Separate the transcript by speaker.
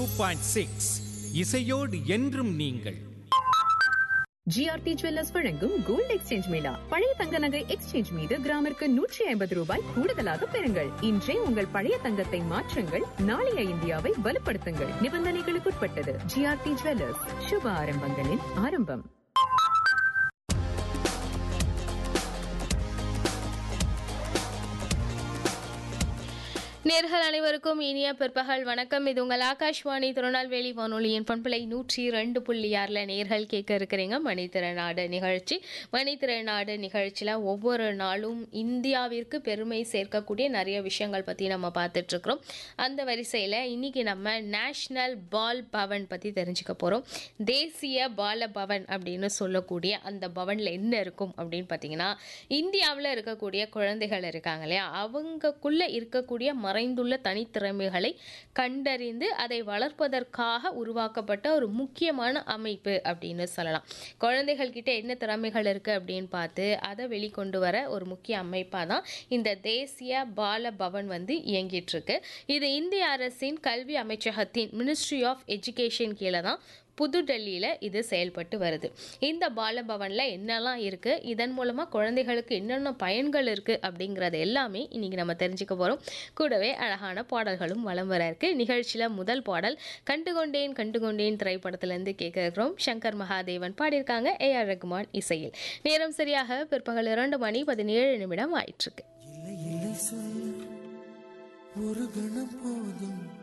Speaker 1: two point six இசையோடு என்றும் நீங்கள்
Speaker 2: ஜிஆர்டி ஜுவல்லர்ஸ் வழங்கும் கோல்ட் எக்ஸ்சேஞ்ச் மேளா பழைய தங்க நகை எக்ஸ்சேஞ்ச் மீது கிராமிற்கு நூற்றி ஐம்பது ரூபாய் கூடுதலாக பெறுங்கள் இன்றே உங்கள் பழைய தங்கத்தை மாற்றுங்கள் நாளைய இந்தியாவை வலுப்படுத்துங்கள் நிபந்தனைகளுக்குட்பட்டது ஜிஆர்டி ஜுவல்லர்ஸ் சுப ஆரம்பங்களின் ஆரம்பம்
Speaker 3: நேர்கள் அனைவருக்கும் இனிய பிற்பகல் வணக்கம் இது உங்கள் ஆகாஷ்வாணி திருநெல்வேலி வானொலியின் பண்பலை நூற்றி ரெண்டு புள்ளி ஆறில் நேர்கள் கேட்க இருக்கிறீங்க மணித்திறனாடு நிகழ்ச்சி மணித்திறனாடு நிகழ்ச்சியில் ஒவ்வொரு நாளும் இந்தியாவிற்கு பெருமை சேர்க்கக்கூடிய நிறைய விஷயங்கள் பற்றி நம்ம பார்த்துட்ருக்குறோம் அந்த வரிசையில் இன்றைக்கி நம்ம நேஷ்னல் பால் பவன் பற்றி தெரிஞ்சுக்க போகிறோம் தேசிய பால பவன் அப்படின்னு சொல்லக்கூடிய அந்த பவனில் என்ன இருக்கும் அப்படின்னு பார்த்தீங்கன்னா இந்தியாவில் இருக்கக்கூடிய குழந்தைகள் இருக்காங்க இல்லையா அவங்கக்குள்ளே இருக்கக்கூடிய மறைந்துள்ள தனித்திறமைகளை கண்டறிந்து அதை வளர்ப்பதற்காக உருவாக்கப்பட்ட ஒரு முக்கியமான அமைப்பு அப்படின்னு சொல்லலாம் குழந்தைகள் கிட்ட என்ன திறமைகள் இருக்குது அப்படின்னு பார்த்து அதை வெளிக்கொண்டு வர ஒரு முக்கிய அமைப்பாக தான் இந்த தேசிய பால பவன் வந்து இயங்கிட்டு இருக்கு இது இந்திய அரசின் கல்வி அமைச்சகத்தின் மினிஸ்ட்ரி ஆஃப் எஜுகேஷன் கீழே தான் புதுடெல்லியில் இது செயல்பட்டு வருது இந்த பாலபவனில் என்னெல்லாம் இருக்குது இதன் மூலமாக குழந்தைகளுக்கு என்னென்ன பயன்கள் இருக்குது அப்படிங்கிறது எல்லாமே இன்றைக்கி நம்ம தெரிஞ்சுக்க போகிறோம் கூடவே அழகான பாடல்களும் வலம் வர இருக்கு நிகழ்ச்சியில் முதல் பாடல் கண்டுகொண்டேன் கண்டுகொண்டேன் திரைப்படத்திலேருந்து கேட்க இருக்கிறோம் சங்கர் மகாதேவன் பாடியிருக்காங்க ஏ ஆர் ரகுமான் இசையில் நேரம் சரியாக பிற்பகல் இரண்டு மணி பதினேழு நிமிடம் ஆயிட்டிருக்கு
Speaker 4: இல்லை இல்லை சொல் ஒரு கணம் போதும்